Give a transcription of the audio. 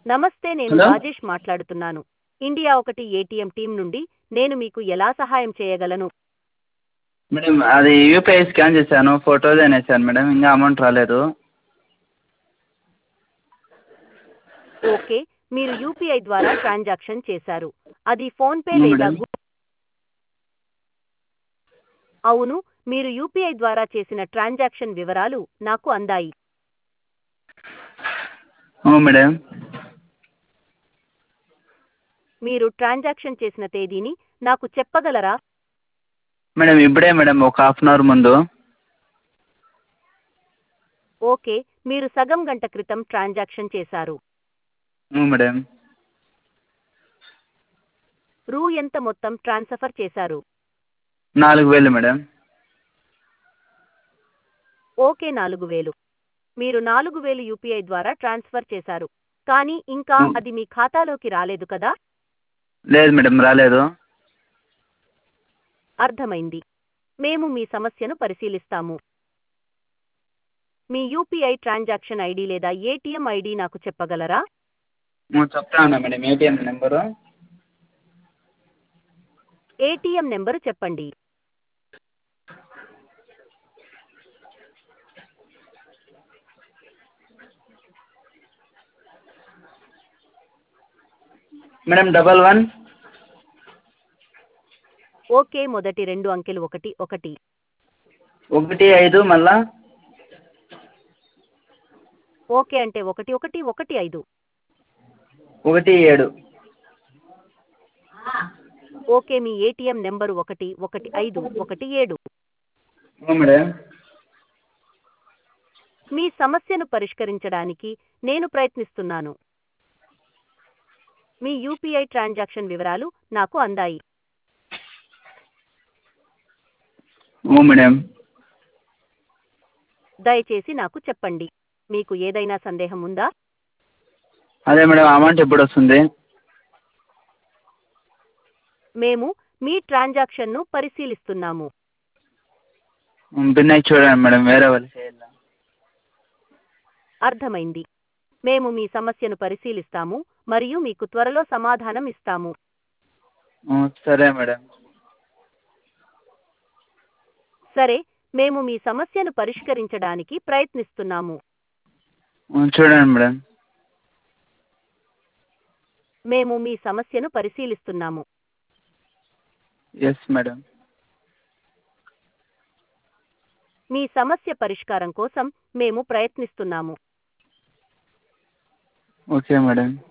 నమస్తే నేను హలో రాజేష్ మాట్లాడుతున్నాను ఇండియా ఒకటి ఏటీఎం టీం నుండి నేను మీకు ఎలా సహాయం చేయగలను మేడం అది యూపీఐ స్కాన్ చేశాను ఫోటోస్ అనేసాను మేడం ఇంకా అమౌంట్ రాలేదు ఓకే మీరు యూపీఐ ద్వారా ట్రాన్సాక్షన్ చేశారు అది ఫోన్పే అవును లేదా మేడం గు- అవును మీరు యూపీఐ ద్వారా చేసిన ట్రాన్సాక్షన్ వివరాలు నాకు అందాయి అవును మేడం మీరు ట్రాన్సాక్షన్ చేసిన తేదీని నాకు చెప్పగలరా మేడం ఇప్పుడే మేడం ఒక హాఫ్ అన్ అవర్ ముందు ఓకే మీరు సగం గంట క్రితం ట్రాన్సాక్షన్ చేశారు అవును మేడం రూ ఎంత మొత్తం ట్రాన్స్ఫర్ చేశారు నాలుగు వేలు మేడం ఓకే నాలుగు వేలు మీరు నాలుగు వేలు యూపీఐ ద్వారా ట్రాన్స్ఫర్ చేశారు కానీ ఇంకా అవును. అది మీ ఖాతాలోకి రాలేదు కదా లేదు మేడం రాలేదు అర్థమైంది మేము మీ సమస్యను పరిశీలిస్తాము మీ యూపీఐ ట్రాన్సాక్షన్ ఐడి లేదా ఏటీఎం ఐడి నాకు చెప్పగలరా ఉం, చెప్తా ఉన్నా madam ATM number ATM number చెప్పండి మేడం డబల్ వన్ ఓకే మొదటి రెండు అంకెలు ఒకటి ఒకటి ఒకటి ఐదు మళ్ళా ఓకే అంటే ఒకటి ఒకటి ఒకటి ఐదు ఒకటి ఏడు ఓకే మీ ఏటీఎం నెంబరు ఒకటి ఒకటి ఐదు ఒకటి ఏడు అవును మేడం మీ సమస్యను పరిష్కరించడానికి నేను ప్రయత్నిస్తున్నాను మీ యూపీఐ ట్రాన్సాక్షన్ వివరాలు నాకు అందాయి అవును మేడం దయచేసి నాకు చెప్పండి మీకు ఏదైనా సందేహం ఉందా అదే మేడం అమౌంట్ ఎప్పుడు వస్తుంది మేము మీ ట్రాన్సాక్షన్ను పరిశీలిస్తున్నాము బిన్నై చూడండి మేడం వేరే వాళ్ళు చేయాలి అర్థమైంది మేము మీ సమస్యను పరిశీలిస్తాము మరియు మీకు త్వరలో సమాధానం ఇస్తాము సరే మేడం సరే మేము మీ సమస్యను పరిష్కరించడానికి ప్రయత్నిస్తున్నాము ఉం, చూడండి మేడం మేము మీ సమస్యను పరిశీలిస్తున్నాము ఎస్ మేడం మీ సమస్య పరిష్కారం కోసం మేము ప్రయత్నిస్తున్నాము ఓకే మేడం